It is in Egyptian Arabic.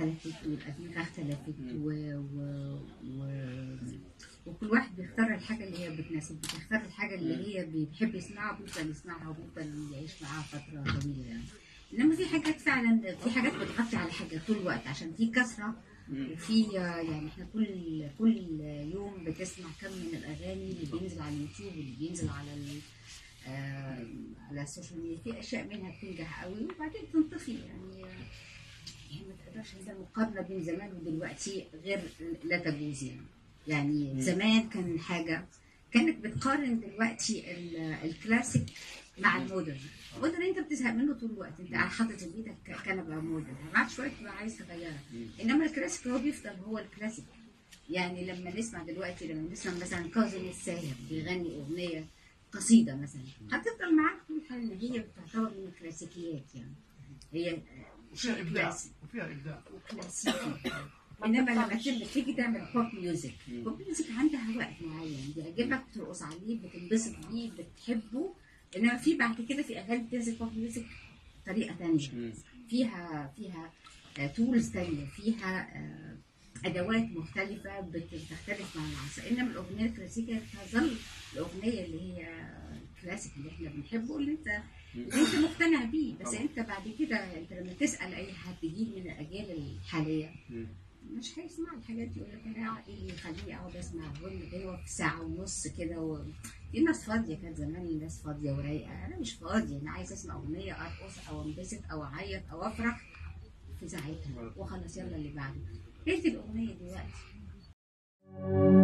اختلفت والأذواق اختلفت و... و... و... وكل واحد بيختار الحاجة اللي هي بتناسب بيختار الحاجة اللي هي بيحب يسمعها وبيفضل يسمعها وبيفضل يعيش معاها فترة طويلة يعني إنما في حاجات فعلا في حاجات بتغطي على حاجة طول الوقت عشان في كثرة وفي يعني احنا كل كل يوم بتسمع كم من الاغاني اللي بينزل على اليوتيوب واللي بينزل على ال آه، على السوشيال ميديا في اشياء منها بتنجح قوي وبعدين تنطفي يعني آه، يعني ما تقدرش انت المقارنه بين زمان ودلوقتي غير لا تجوز يعني يعني زمان كان حاجه كانك بتقارن دلوقتي ال- الكلاسيك مع المودرن المودرن انت بتزهق منه طول الوقت انت قاعد حاطط في ايدك كنبه مودرن بعد شويه تبقى عايز تغيرها انما الكلاسيك هو بيفضل هو الكلاسيك يعني لما نسمع دلوقتي لما نسمع مثلا كاظم الساهر بيغني اغنيه قصيده مثلا هتفضل معاك طول الحال ان هي بتعتبر من الكلاسيكيات يعني هي وفيها شيء ابداع كلاسيك وفيها ابداع وكلاسيكي انما لما تيجي تيجي تعمل بوب ميوزك بوب ميوزك عندها وقت معين بيعجبك ترقص عليه بتنبسط بيه بتحبه انما في بعد كده في اغاني بتنزل بوب ميوزك طريقه ثانيه فيها فيها تولز تانية فيها آه، ادوات مختلفه بت- بتختلف مع العصر انما الاغنيه الكلاسيكيه تظل الاغنيه اللي هي الكلاسيك اللي احنا بنحبه اللي انت اللي انت مقتنع بيه بس انت بعد كده انت لما تسال اي حد جيل من الاجيال الحاليه مش هيسمع الحاجات دي يقول لك انا ايه اللي يخليني اقعد اسمع اغنيه غنوه في ساعه ونص كده و... في ناس فاضيه كانت زمان الناس فاضيه ورايقه انا مش فاضيه انا عايز اسمع اغنيه ارقص او انبسط او اعيط او افرح في ساعتها وخلاص يلا اللي بعده هي دي الاغنيه دلوقتي